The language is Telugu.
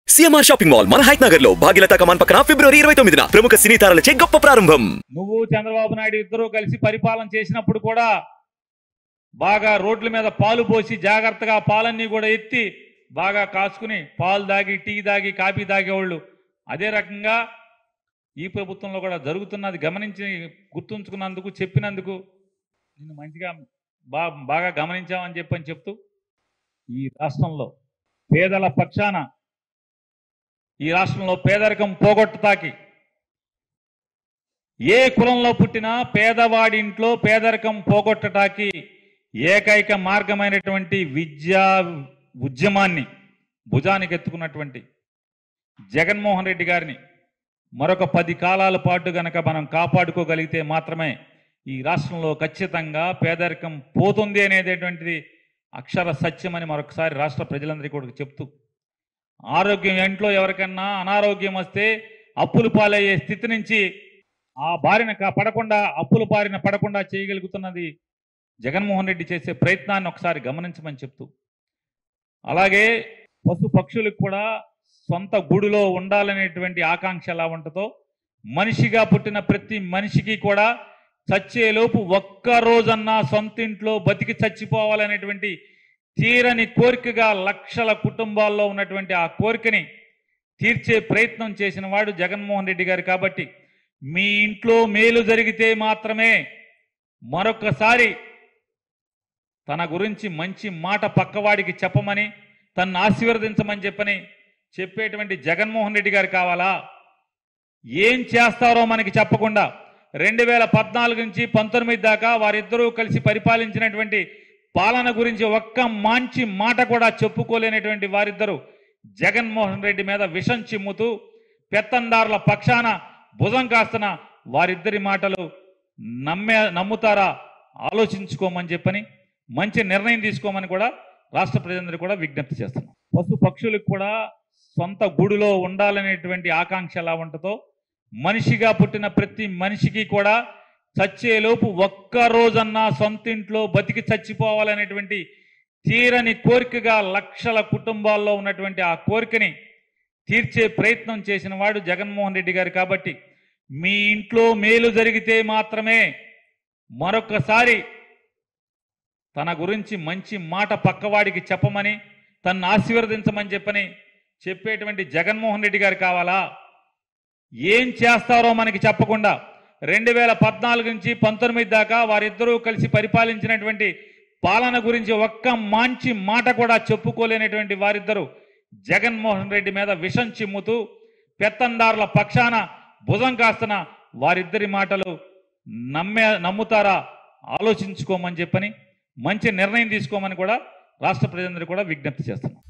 సిఎంఆర్ షాపింగ్ మాల్ మన హైట్ నగర్ లో భాగ్యలత కమాన్ పక్కన ఫిబ్రవరి ఇరవై తొమ్మిదిన ప్రముఖ సినీ తారలచే గొప్ప ప్రారంభం నువ్వు చంద్రబాబు నాయుడు ఇద్దరూ కలిసి పరిపాలన చేసినప్పుడు కూడా బాగా రోడ్ల మీద పాలు పోసి జాగ్రత్తగా పాలన్నీ కూడా ఎత్తి బాగా కాసుకుని పాలు దాగి టీ దాగి కాఫీ తాగేవాళ్ళు అదే రకంగా ఈ ప్రభుత్వంలో కూడా జరుగుతున్నది గమనించి గుర్తుంచుకున్నందుకు చెప్పినందుకు నిన్ను మంచిగా బా బాగా గమనించామని చెప్పని చెప్తూ ఈ రాష్ట్రంలో పేదల పక్షాన ఈ రాష్ట్రంలో పేదరికం పోగొట్టతాకి ఏ కులంలో పుట్టినా పేదవాడి ఇంట్లో పేదరికం పోగొట్టడానికి ఏకైక మార్గమైనటువంటి విద్యా ఉద్యమాన్ని భుజానికి ఎత్తుకున్నటువంటి జగన్మోహన్ రెడ్డి గారిని మరొక పది కాలాల పాటు గనక మనం కాపాడుకోగలిగితే మాత్రమే ఈ రాష్ట్రంలో ఖచ్చితంగా పేదరికం పోతుంది అనేటటువంటిది అక్షర సత్యమని మరొకసారి రాష్ట్ర ప్రజలందరికీ కూడా చెప్తూ ఆరోగ్యం ఇంట్లో ఎవరికన్నా అనారోగ్యం వస్తే అప్పులు పాలయ్యే స్థితి నుంచి ఆ బారిన కా- పడకుండా అప్పుల బారిన పడకుండా చేయగలుగుతున్నది జగన్మోహన్ రెడ్డి చేసే ప్రయత్నాన్ని ఒకసారి గమనించమని చెప్తూ అలాగే పశు పక్షులకు కూడా సొంత గూడులో ఉండాలనేటువంటి ఆకాంక్ష ఎలా ఉంటుందో మనిషిగా పుట్టిన ప్రతి మనిషికి కూడా చచ్చేలోపు ఒక్క రోజన్నా సొంత ఇంట్లో బతికి చచ్చిపోవాలనేటువంటి తీరని కోరికగా లక్షల కుటుంబాల్లో ఉన్నటువంటి ఆ కోరికని తీర్చే ప్రయత్నం చేసిన వాడు జగన్మోహన్ రెడ్డి గారు కాబట్టి మీ ఇంట్లో మేలు జరిగితే మాత్రమే మరొకసారి తన గురించి మంచి మాట పక్కవాడికి చెప్పమని తన్ను ఆశీర్వదించమని చెప్పని చెప్పేటువంటి జగన్మోహన్ రెడ్డి గారు కావాలా ఏం చేస్తారో మనకి చెప్పకుండా రెండు వేల పద్నాలుగు నుంచి పంతొమ్మిది దాకా వారిద్దరూ కలిసి పరిపాలించినటువంటి పాలన గురించి ఒక్క మంచి మాట కూడా చెప్పుకోలేనటువంటి వారిద్దరూ జగన్మోహన్ రెడ్డి మీద విషం చిమ్ముతూ పెత్తందారుల పక్షాన భుజం కాస్తున్న వారిద్దరి మాటలు నమ్మే నమ్ముతారా ఆలోచించుకోమని చెప్పని మంచి నిర్ణయం తీసుకోమని కూడా రాష్ట్ర ప్రజలందరూ కూడా విజ్ఞప్తి చేస్తున్నాం పశు పక్షులకు కూడా సొంత గూడులో ఉండాలనేటువంటి ఆకాంక్ష ఎలా ఉంటుందో మనిషిగా పుట్టిన ప్రతి మనిషికి కూడా చచ్చేలోపు ఒక్క రోజన్నా సొంత ఇంట్లో బతికి చచ్చిపోవాలనేటువంటి తీరని కోరికగా లక్షల కుటుంబాల్లో ఉన్నటువంటి ఆ కోరికని తీర్చే ప్రయత్నం చేసిన వాడు జగన్మోహన్ రెడ్డి గారు కాబట్టి మీ ఇంట్లో మేలు జరిగితే మాత్రమే మరొకసారి తన గురించి మంచి మాట పక్కవాడికి చెప్పమని తన్ను ఆశీర్వదించమని చెప్పని చెప్పేటువంటి జగన్మోహన్ రెడ్డి గారు కావాలా ఏం చేస్తారో మనకి చెప్పకుండా రెండు వేల పద్నాలుగు నుంచి పంతొమ్మిది దాకా వారిద్దరూ కలిసి పరిపాలించినటువంటి పాలన గురించి ఒక్క మంచి మాట కూడా చెప్పుకోలేనటువంటి వారిద్దరూ జగన్మోహన్ రెడ్డి మీద విషం చిమ్ముతూ పెత్తందారుల పక్షాన భుజం కాస్తున్న వారిద్దరి మాటలు నమ్మే నమ్ముతారా ఆలోచించుకోమని చెప్పని మంచి నిర్ణయం తీసుకోమని కూడా రాష్ట్ర ప్రజలందరూ కూడా విజ్ఞప్తి చేస్తున్నాం